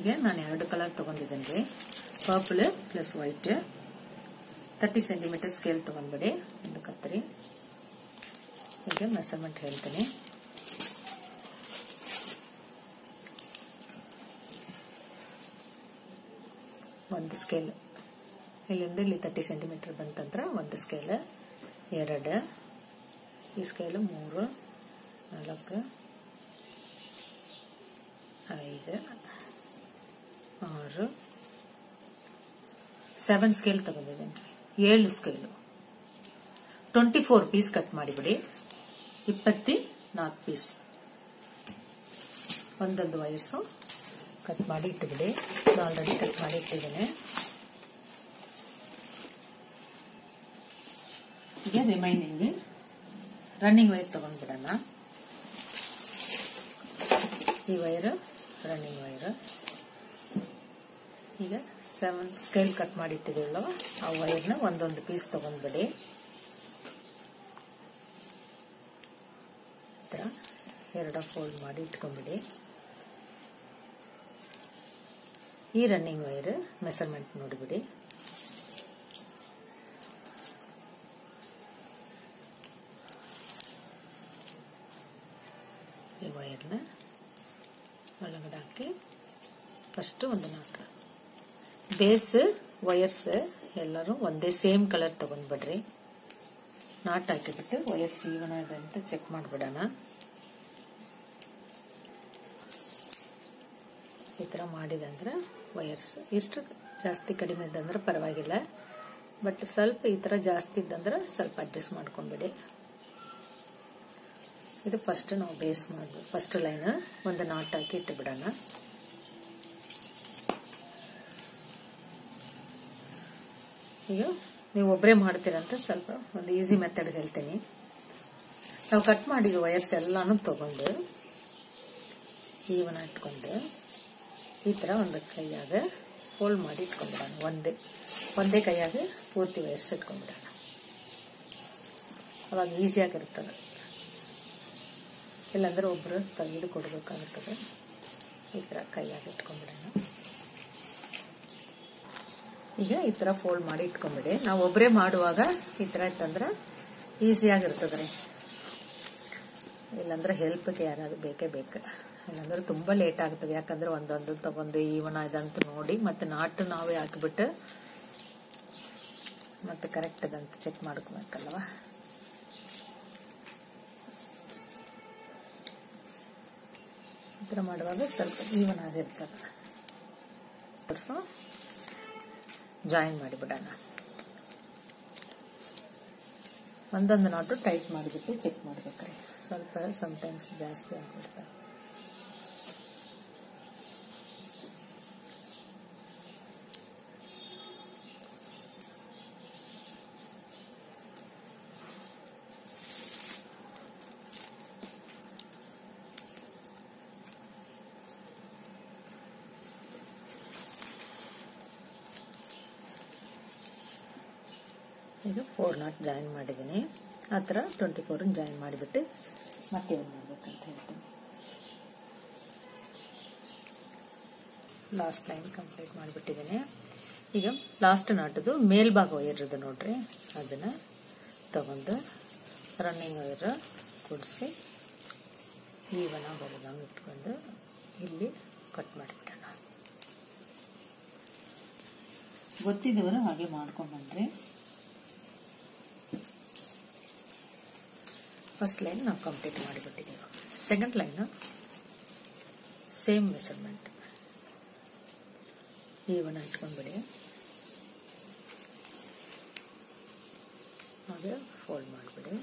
ಹೀಗೆ ನಾನು ಎರಡು ಕಲರ್ ತಗೊಂಡಿದ್ದೇನೆ ರೀ purple plus white thirty centimetre scale ತಗೊಂಡ್ಬಿಡಿ ಒಂದು ಕತ್ತರಿ ಹೀಗೆ ಮೆಸರ್ಮೆಂಟ್ ಹೇಳ್ತೀನಿ ಒಂದು ಸ್ಕೇಲ್ ಇಲ್ಲಿಂದ ಇಲ್ಲಿ ತರ್ಟಿ ಸೆಂಟಿಮೀಟರ್ ಬಂತಂದ್ರೆ ಒಂದು ಸ್ಕೇಲ್ ಎರಡು ಈ ಸ್ಕೇಲ್ ಮೂರು ನಾಲ್ಕು ಐದು ಆರು ಸೆವೆನ್ ಸ್ಕೇಲ್ ತಗೊಂಡಿದ್ದೇನೆ ಏಳು scale twenty four piece cut ಮಾಡಿಬಿಡಿ ಇಪ್ಪತ್ತಿ ನಾಲ್ಕು ಪೀಸ್ ಒಂದೊಂದು ವೈರ್ಸು ಕಟ್ ಮಾಡಿ ಇಟ್ಟುಬಿಡಿ ಆಲ್ರೆಡಿ ಕಟ್ ಮಾಡಿ ಇಟ್ಟಿದ್ದೇನೆ ಈಗ ರಿಮೈನಿಂಗ್ ರನ್ನಿಂಗ್ ವೈರ್ ತಗೊಂಡ್ಬಿಡೋಣ ಈ ವೈರ್ ರನ್ನಿಂಗ್ ವೈರ್ ಈಗ ಸೆವೆನ್ ಸ್ಕೇಲ್ ಕಟ್ ಮಾಡಿ ಇಟ್ಟಿದ್ದೀವಲ್ಲ ಆ ವೈರ್ನ ಒಂದೊಂದು ಪೀಸ್ ತಗೊಂಡ್ಬಿಡಿ ಎರಡು ಫೋಲ್ಡ್ ಮಾಡಿ ಇಟ್ಕೊಂಡ್ಬಿಡಿ ಈ ರನ್ನಿಂಗ್ ವೈರ್ ಮೆಸರ್ಮೆಂಟ್ ನೋಡಿಬಿಡಿ ಈ ವೈರ್ನ ಒಳಗಡೆ ಹಾಕಿ ಫಸ್ಟ್ ಒಂದು ನಾಲ್ಕು ಬೇಸ್ ವಯರ್ಸ್ ಎಲ್ಲರೂ ಒಂದೇ ಸೇಮ್ ಕಲರ್ ತಗೊಂಡ್ಬಿಡ್ರಿ ನಾಟ್ ಹಾಕಿಬಿಟ್ಟು ವಯರ್ಸ್ ಈವನ್ ಇದೆ ಅಂತ ಚೆಕ್ ಮಾಡಿಬಿಡೋಣ ಈ ಥರ ಮಾಡಿದಂದ್ರೆ ವಯರ್ಸ್ ಇಷ್ಟು ಜಾಸ್ತಿ ಕಡಿಮೆ ಇದ್ದಂದ್ರೆ ಪರವಾಗಿಲ್ಲ ಬಟ್ ಸ್ವಲ್ಪ ಈ ಥರ ಜಾಸ್ತಿ ಇದ್ದಂದ್ರೆ ಸ್ವಲ್ಪ ಅಡ್ಜಸ್ಟ್ ಮಾಡ್ಕೊಂಡ್ಬಿಡಿ ಇದು ಫಸ್ಟ್ ನಾವು ಬೇಸ್ ಮಾಡಬೇಕು ಫಸ್ಟ್ ಲೈನ್ ಒಂದು ನಾಟ್ ಹಾಕಿ ಇಟ್ಟು ಬಿಡೋಣ ಈಗ ನೀವು ಒಬ್ಬರೇ ಮಾಡ್ತೀರಂತ ಸ್ವಲ್ಪ ಒಂದು ಈಸಿ ಮೆಥಡ್ ಹೇಳ್ತೀನಿ ನಾವು ಕಟ್ ಮಾಡಿದ ವಯರ್ಸ್ ಎಲ್ಲಾನು ತಗೊಂಡು ಈವನ್ ಇಟ್ಕೊಂಡು ಈ ಥರ ಒಂದು ಕೈಯಾಗ ಫೋಲ್ಡ್ ಮಾಡಿ ಇಟ್ಕೊಂಡ್ಬಿಡೋಣ ಒಂದೇ ಒಂದೇ ಕೈಯಾಗ ಪೂರ್ತಿ ವಯರ್ಸ್ ಇಟ್ಕೊಂಡ್ಬಿಡೋಣ ಅವಾಗ ಈಸಿಯಾಗಿರ್ತದೆ ಇಲ್ಲಾಂದ್ರೆ ಒಬ್ಬರು ತೆಗೆದು ಕೊಡಬೇಕಾಗುತ್ತದೆ ಈ ಥರ ಕೈಯಾಗಿ ಇಟ್ಕೊಂಡ್ಬಿಡೋಣ ಈಗ ಈ ಥರ ಫೋಲ್ಡ್ ಮಾಡಿ ಇಟ್ಕೊಂಡ್ಬಿಡಿ ನಾವು ಒಬ್ಬರೇ ಮಾಡುವಾಗ ಈ ಥರ ಇತ್ತಂದ್ರೆ ಈಸಿಯಾಗಿರ್ತದೆ ರೀ ಇಲ್ಲಾಂದ್ರೆ ಹೆಲ್ಪ್ಗೆ ಯಾರಾದ್ರು ಬೇಕೇ ಬೇಕು ಇಲ್ಲಾಂದ್ರೆ ತುಂಬ ಲೇಟ್ ಆಗ್ತದೆ ಯಾಕಂದ್ರೆ ಒಂದೊಂದು ತಗೊಂಡು ಈವನ ಇದಂತ ನೋಡಿ ಮತ್ತೆ ನಾಟು ನಾವೇ ಹಾಕಿಬಿಟ್ಟು ಮತ್ತೆ ಕರೆಕ್ಟ್ ಅದಂತ ಚೆಕ್ ಮಾಡ್ಕೋಬೇಕಲ್ವಾ ಈ ಥರ ಮಾಡುವಾಗ ಸ್ವಲ್ಪ ಈವನ್ ಆಗಿರ್ತದೆ ಸೊ ಜಾಯಿನ್ ಮಾಡಿಬಿಡೋಣ ಒಂದೊಂದು ನಾಟು ಟೈಟ್ ಮಾಡಿಬಿಟ್ಟು ಚೆಕ್ ಮಾಡ್ಬೇಕ್ರಿ ಸ್ವಲ್ಪ ಸಮ್ಟೈಮ್ಸ್ ಜಾಸ್ತಿ ಆಗ್ಬಿಡ್ತವೆ ಇದು ಫೋರ್ ನಾಟ್ ಜಾಯಿನ್ ಮಾಡಿದ್ದೀನಿ ಆ ಥರ ಟ್ವೆಂಟಿ ಫೋರನ್ನು ಜಾಯಿನ್ ಮಾಡಿಬಿಟ್ಟು ಮತ್ತೆ ಏನು ಮಾಡ್ಬೇಕಂತ ಹೇಳ್ತೀನಿ ಲಾಸ್ಟ್ ಲೈನ್ ಕಂಪ್ಲೀಟ್ ಮಾಡಿಬಿಟ್ಟಿದ್ದೀನಿ ಈಗ ಲಾಸ್ಟ್ ನಾಟದು ಮೇಲ್ಭಾಗ ವೈರ್ದು ನೋಡ್ರಿ ಅದನ್ನು ತಗೊಂಡು ರನ್ನಿಂಗ್ ವೈರ್ ಕೂಡಿಸಿ ಈವನ ಬರೋದಂಗೆ ಇಟ್ಕೊಂಡು ಇಲ್ಲಿ ಕಟ್ ಮಾಡಿಬಿಡೋಣ ಗೊತ್ತಿದ್ದವರು ಹಾಗೆ ಮಾಡ್ಕೊಂಡ್ಬನ್ರಿ ಫಸ್ಟ್ ಲೈನ್ ನಾವು ಕಂಪ್ಲೀಟ್ ಮಾಡಿಬಿಟ್ಟಿದ್ದೀವಿ second line same measurement even ಇಟ್ಕೊಂಡ್ಬಿಡಿ ಹಾಗೆ ಫೋಲ್ಡ್ ಮಾಡಿಬಿಡಿ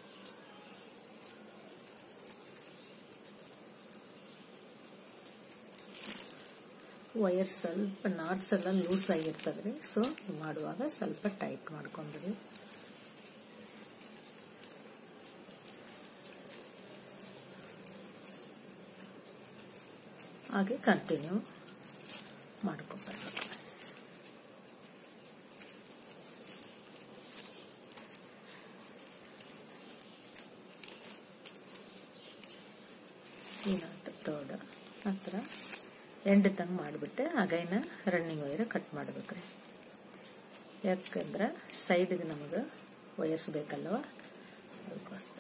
ವೈರ್ ಸ್ವಲ್ಪ ನಾಟ್ಸ್ ಎಲ್ಲ ಲೂಸ್ ಆಗಿರ್ತದ್ರಿ ಸೊ ಮಾಡುವಾಗ ಸ್ವಲ್ಪ ಟೈಟ್ ಮಾಡ್ಕೊಂಡ್ಬಿಡಿ ಹಾಗೆ ಕಂಟಿನ್ಯೂ ಮಾಡ್ಕೊಬರ್ಬೇಕು ಈ ನಾಟ್ ತರ್ಡ್ ನಂತರ ಎಂಡ್ ತಂಗ ಮಾಡಿಬಿಟ್ಟು ಅಗೈನ ರನ್ನಿಂಗ್ ವೈರ್ ಕಟ್ ಮಾಡ್ಬೇಕ್ರಿ ಯಾಕಂದ್ರೆ ಸೈಡ್ಗೆ ನಮಗೆ ವಯರ್ಸ್ ಬೇಕಲ್ವ ಅದಕ್ಕೋಸ್ಕರ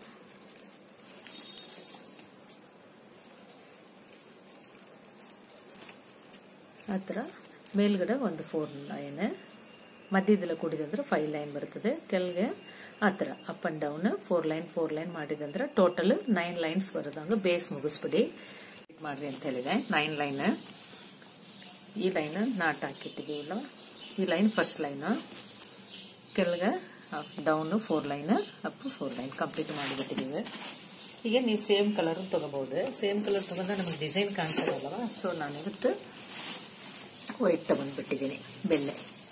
ಆ ಥರ ಮೇಲ್ಗಡೆ ಒಂದು ಫೋರ್ ಲೈನ್ ಮಧ್ಯದಲ್ಲ ಕೂಡಿದಂದ್ರೆ ಫೈವ್ ಲೈನ್ ಬರ್ತದೆ ಕೆಳಗೆ ಆ ಥರ up and down four line four line ಮಾಡಿದಂದ್ರೆ ಟೋಟಲ್ ನೈನ್ ಲೈನ್ಸ್ ಬರೋದಂಗ ಬೇಸ್ ಮುಗಿಸ್ಬಿಡಿ ಮಾಡ್ರಿ ಅಂತ ಹೇಳಿದೆ ನೈನ್ ಲೈನ್ ಈ ಲೈನ್ ನಾಟ್ ಹಾಕಿಟ್ಟಿದ್ದೀವಲ್ಲ ಈ ಲೈನ್ ಫಸ್ಟ್ ಲೈನ್ ಕೆಳಗೆ down four line up four line complete ಮಾಡಿಬಿಟ್ಟಿದ್ದೀವಿ ಈಗ ನೀವು ಸೇಮ್ ಕಲರ್ ತಗೋಬಹುದು ಸೇಮ್ ಕಲರ್ ತಗೊಂಡ್ರೆ ನಮಗೆ ಡಿಸೈನ್ ಕಾಣಿಸೋದಲ್ವ ಸೊ ನಾನು ಇವತ್ತು ವೈಟ್ ತಗೊಂಡ್ಬಿಟ್ಟಿದ್ದೀನಿ ಬೆಲ್ಲೆ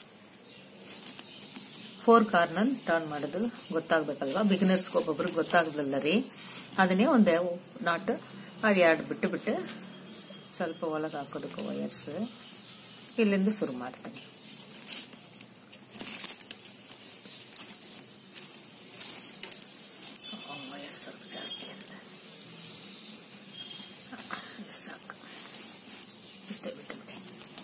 ಫೋರ್ ಕಾರ್ನರ್ ಟರ್ನ್ ಮಾಡೋದು ಗೊತ್ತಾಗ್ಬೇಕಲ್ವಾ ಬಿಗಿನರ್ಸ್ಗೆ ಒಬ್ಬೊಬ್ರಿಗೆ ಗೊತ್ತಾಗಲಿಲ್ಲ ರೀ ಅದನ್ನೇ ಒಂದು ನಾಟ್ ಅದು ಎರಡು ಬಿಟ್ಟು ಬಿಟ್ಟು ಸ್ವಲ್ಪ ಒಳಗೆ ಹಾಕೋದಕ್ಕೆ ವಯರ್ಸ್ ಇಲ್ಲಿಂದ ಶುರು ಮಾಡ್ತೀನಿ ವಯರ್ ಸ್ವಲ್ಪ ಜಾಸ್ತಿ ಅಂತ ಸಾಕು ಇಷ್ಟೇ ಬಿಟ್ಟು ಬಿಡಿ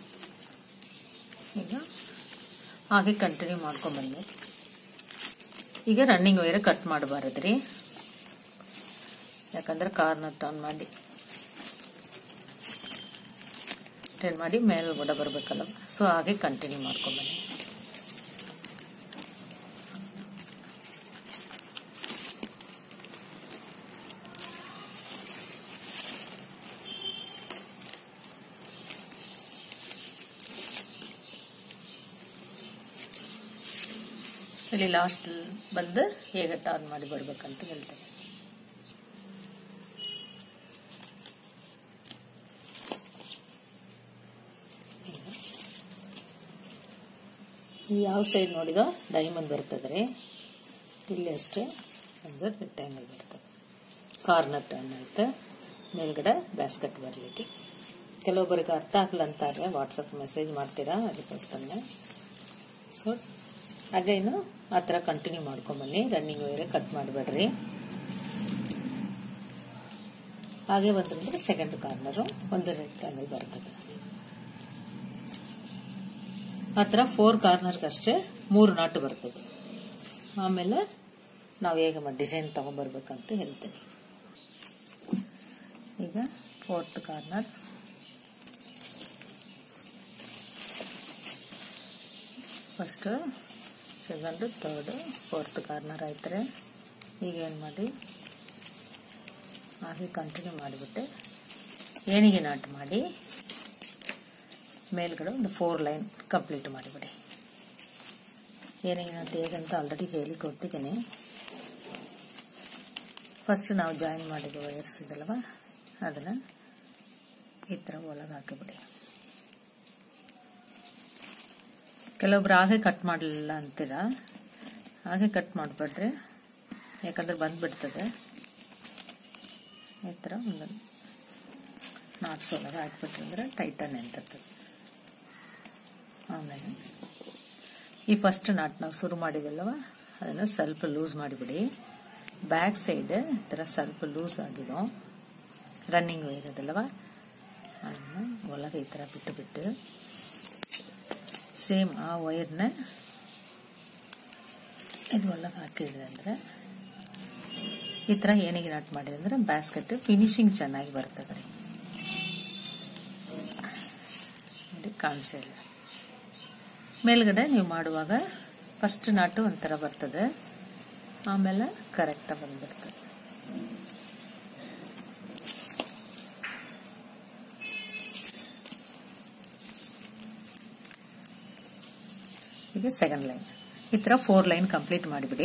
ಈಗ ಹಾಗೆ ಕಂಟಿನ್ಯೂ ಮಾಡ್ಕೊಂಬನ್ನಿ ಈಗ ರನ್ನಿಂಗ್ ವೈರ್ ಕಟ್ ಮಾಡಬಾರದ್ರಿ ಯಾಕಂದ್ರೆ ಕಾರ್ನ ಟರ್ನ್ ಮಾಡಿ ಟರ್ನ್ ಮಾಡಿ ಮೇಲ್ಗಡೆ ಬರಬೇಕಲ್ಲ ಸೊ ಹಾಗೆ ಕಂಟಿನ್ಯೂ ಮಾಡ್ಕೊಂಬನ್ನಿ ಇಲ್ಲಿ ಲಾಸ್ಟ್ ಬಂದು ಹೇಗೆ ಟರ್ನ್ ಮಾಡಿ ಬರ್ಬೇಕಂತ ಹೇಳ್ತೇನೆ ಯಾವ ಸೈಡ್ ನೋಡಿದೋ ಡೈಮಂಡ್ ಬರ್ತದ್ರಿ ಇಲ್ಲಿ ಅಷ್ಟೇ ಒಂದು ರೆಕ್ಟ್ಯಾಂಗಲ್ ಬರ್ತದೆ ಕಾರ್ನರ್ ಟರ್ನ್ ಆಯ್ತು ಮೇಲ್ಗಡೆ ಬ್ಯಾಸ್ಕೆಟ್ ಬರಲಿಕ್ಕೆ ಕೆಲವೊಬ್ಬರಿಗೆ ಅರ್ಥ ಆಗಲ್ಲ ಅಂತಾರೆ ವಾಟ್ಸಪ್ ಮೆಸೇಜ್ ಮಾಡ್ತೀರಾ ಅದಕ್ಕೋಸ್ಕರ ಸೊ ಅಗೈನು ಆ ಥರ ಕಂಟಿನ್ಯೂ ಮಾಡ್ಕೊಂಬನ್ನಿ ರನ್ನಿಂಗ್ ವೈರ್ ಕಟ್ ಮಾಡಬೇಡ್ರಿ ಹಾಗೆ ಬಂದ್ರಂದ್ರೆ ಸೆಕೆಂಡ್ ಕಾರ್ನರು ಒಂದು ರೆಕ್ಟ್ಯಾಂಗಲ್ ಬರ್ತದೆ ಆ ಥರ ಫೋರ್ ಕಾರ್ನರ್ಗಷ್ಟೇ ಮೂರು ನಾಟು ಬರ್ತದೆ ಆಮೇಲೆ ನಾವು ಹೇಗೆ ಡಿಸೈನ್ ತಗೊಂಡ್ಬರ್ಬೇಕಂತ ಹೇಳ್ತೀನಿ ಈಗ fourth corner first second third fourth corner ಆಯ್ತಾರೆ ಈಗ ಏನು ಮಾಡಿ ಹಾಗೆ ಕಂಟಿನ್ಯೂ ಮಾಡಿಬಿಟ್ಟೆ ಏಣಿಗೆ ನಾಟ್ ಮಾಡಿ ಮೇಲ್ಗಡೆ ಒಂದು ಫೋರ್ ಲೈನ್ ಕಂಪ್ಲೀಟ್ ಮಾಡಿಬಿಡಿ ಏನಿಗೆ ನಾಟ್ ಹೇಗಂತ ಆಲ್ರೆಡಿ ಹೇಳಿ ಕೊಟ್ಟಿದ್ದೀನಿ ಫಸ್ಟ್ ನಾವು ಜಾಯಿನ್ ಮಾಡಿದ ವಯರ್ಸ್ ಇದಲ್ವ ಅದನ್ನು ಈ ಥರ ಒಳಗೆ ಹಾಕಿಬಿಡಿ ಕೆಲವೊಬ್ರು ಹಾಗೆ ಕಟ್ ಮಾಡಲಿಲ್ಲ ಅಂತೀರ ಹಾಗೆ ಕಟ್ ಮಾಡಿಬಿಡ್ರಿ ಯಾಕಂದ್ರೆ ಬಂದ್ಬಿಡ್ತದೆ ಈ ಥರ ಒಂದು ನಾಟ್ಸ್ ಒಳಗೆ ಹಾಕ್ಬಿಟ್ರಿ ಅಂದ್ರೆ ಟೈಟನ್ ನಿಂತರ್ತದೆ ಆಮೇಲೆ ಈ ಫಸ್ಟ್ ನಾಟ್ ನಾವು ಶುರು ಮಾಡಿದಲ್ವ ಅದನ್ನು ಸ್ವಲ್ಪ ಲೂಸ್ ಮಾಡಿಬಿಡಿ ಬ್ಯಾಕ್ ಸೈಡ್ ಈ ಥರ ಸ್ವಲ್ಪ ಲೂಸ್ ಆಗಿದೋ ರನ್ನಿಂಗ್ ವೈರ್ ಅದಲ್ವ ಅದನ್ನು ಒಳಗೆ ಈ ಥರ ಬಿಟ್ಟು ಬಿಟ್ಟು ಸೇಮ್ ಆ ವೈರ್ನ ಇದು ಒಳಗೆ ಹಾಕಿದ್ರೆ ಅಂದರೆ ಈ ಥರ ಏನಿಗೆ ನಾಟ್ ಮಾಡಿದ್ರೆ ಅಂದರೆ ಬ್ಯಾಸ್ಕೆಟ್ ಫಿನಿಶಿಂಗ್ ಚೆನ್ನಾಗಿ ಬರ್ತದೆ ರೀ ನೋಡಿ ಕಾಣಿಸಿಲ್ಲ ಮೇಲ್ಗಡೆ ನೀವು ಮಾಡುವಾಗ ಫಸ್ಟ್ ನಾಟು ಒಂಥರ ಬರ್ತದೆ ಆಮೇಲೆ ಕರೆಕ್ಟಾಗಿ ಬಂದ್ಬಿಡ್ತದೆ ಈಗ ಸೆಕೆಂಡ್ ಲೈನ್ ಈ ಥರ ಫೋರ್ ಲೈನ್ ಕಂಪ್ಲೀಟ್ ಮಾಡಿಬಿಡಿ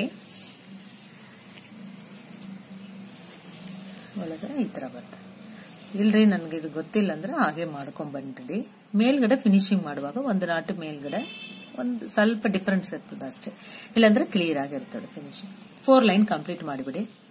ಒಳಗಡೆ ಈ ಥರ ಬರ್ತದೆ ಇಲ್ರಿ ನನಗೆ ಇದು ಗೊತ್ತಿಲ್ಲ ಅಂದ್ರೆ ಹಾಗೆ ಮಾಡ್ಕೊಂಡ್ ಬಂದ್ಬಿಡಿ ಮೇಲ್ಗಡೆ ಫಿನಿಶಿಂಗ್ ಮಾಡುವಾಗ ಒಂದು ನಾಟು ಮೇಲ್ಗಡೆ ಒಂದು ಸ್ವಲ್ಪ ಡಿಫ್ರೆನ್ಸ್ ಇರ್ತದೆ ಅಷ್ಟೇ ಇಲ್ಲಾಂದ್ರೆ ಕ್ಲಿಯರ್ ಆಗಿರ್ತದೆ ಫಿನಿಶಿಂಗ್ ಫೋರ್ ಲೈನ್ ಕಂಪ್ಲೀಟ್ ಮಾಡಿಬಿಡಿ